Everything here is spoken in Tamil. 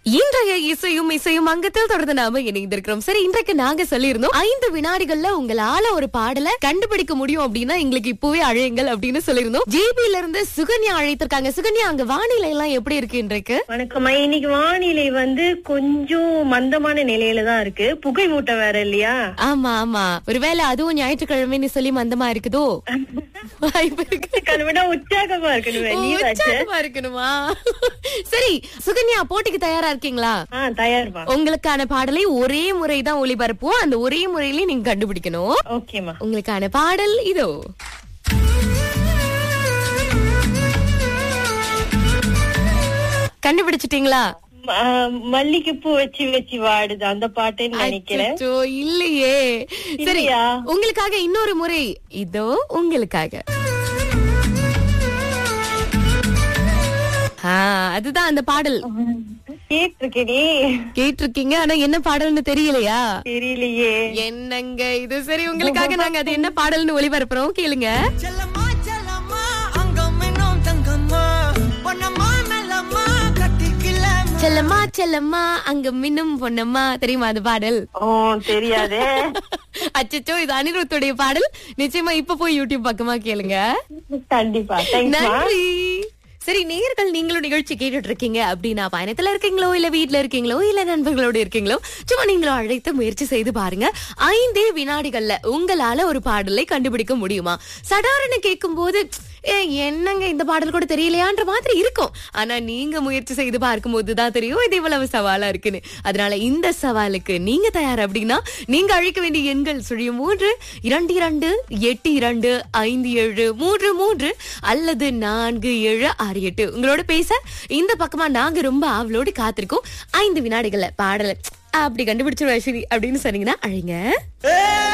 இன்றைய இசையும் இசையும் அங்கத்தில் தொடர்ந்து நாம இணைந்திருக்கிறோம் சரி இன்றைக்கு நாங்க சொல்லியிருந்தோம் ஐந்து வினாடிகள்ல உங்களால ஒரு பாடலை கண்டுபிடிக்க முடியும் அப்படின்னா எங்களுக்கு இப்பவே அழையுங்கள் அப்படின்னு சொல்லியிருந்தோம் ஜேபில இருந்து சுகன்யா அழைத்திருக்காங்க சுகன்யா அங்க வானிலை எல்லாம் எப்படி இருக்கு இன்றைக்கு வணக்கம் இன்னைக்கு வானிலை வந்து கொஞ்சம் மந்தமான நிலையில தான் இருக்கு புகை மூட்டம் வேற இல்லையா ஆமா ஆமா ஒருவேளை அதுவும் ஞாயிற்றுக்கிழமைன்னு சொல்லி மந்தமா இருக்குதோ வாய்ப்பு இருக்கு அதை விட உற்சாகமா இருக்கணும் ஓ, லீவ் ஆச்சு உற்சாகமா இருக்கணுமா சரி சுகன்யா போட்டிக்கு தயாரா இருக்கீங்களா ஆ தயார்பா உங்களுக்கான பாடலை ஒரே முறைதான் ஒளிபரப்புவோம் அந்த ஒரே முறையிலே நீங்க கண்டுபிடிக்கணும் ஓகேமா உங்களுக்கான பாடல் இதோ கண்டுபிடிச்சிட்டீங்களா மல்லிகை பூ வச்சு வச்சு வாடுது அந்த பாட்டுன்னு நினைக்கிறேன் அச்சச்சோ, இல்லையே சரி இல்லையா? உங்களுக்காக இன்னொரு முறை இதோ உங்களுக்காக ஆ, அதுதான் அந்த பாடல் கேட்டிருக்கேனே கேட்டிருக்கீங்க ஆனா என்ன பாடல்னு தெரியலையா தெரியலையே என்னங்க இது சரி உங்களுக்காக நாங்க அது என்ன பாடல்னு ஒளிபரப்புறோம் கேளுங்க செல்லம்மா செல்லம்மா அங்கம் இன்னும் தங்கம்மா பொன்னம்மா மெல்லம்மா கட்டிக்கல செல்லம்மா செல்லம்மா அங்க மின்னும் பொன்னம்மா தெரியுமா அது பாடல் ஓ தெரியாதே அச்சச்சோ இது அனிருத்துடைய பாடல் நிச்சயமா இப்ப போய் யூடியூப் பக்கமா கேளுங்க கண்டிப்பா தேங்க்ஸ்மா நன்றி சரி நேர்கள் நீங்களும் நிகழ்ச்சி கேட்டுட்டு இருக்கீங்க அப்படின்னா பயணத்துல இருக்கீங்களோ இல்ல வீட்ல இருக்கீங்களோ இல்ல நண்பர்களோட இருக்கீங்களோ சும்மா நீங்களும் அழைத்து முயற்சி செய்து பாருங்க ஐந்தே வினாடிகள்ல உங்களால ஒரு பாடலை கண்டுபிடிக்க முடியுமா சடாரண கேட்கும் போது "ஏ, என்னங்க இந்த பாடல் கூட தெரியலையான்ற மாதிரி இருக்கும் ஆனா நீங்க முயற்சி செய்து பார்க்கும் போதுதான் தெரியும் இது இவ்வளவு சவாலா இருக்குன்னு அதனால இந்த சவாலுக்கு நீங்க தயார் அப்படின்னா நீங்க அழைக்க வேண்டிய எண்கள் சுழியம் மூன்று இரண்டு இரண்டு எட்டு இரண்டு ஐந்து ஏழு மூன்று மூன்று அல்லது நான்கு ஏழு ஆறு எட்டு உங்களோட பேச இந்த பக்கமா நாங்க ரொம்ப ஆவலோடு காத்திருக்கோம் ஐந்து வினாடிகள்ல பாடலை அப்படி கண்டுபிடிச்சிருவா ஸ்ரீ அப்படின்னு சொன்னீங்கன்னா அழைங்க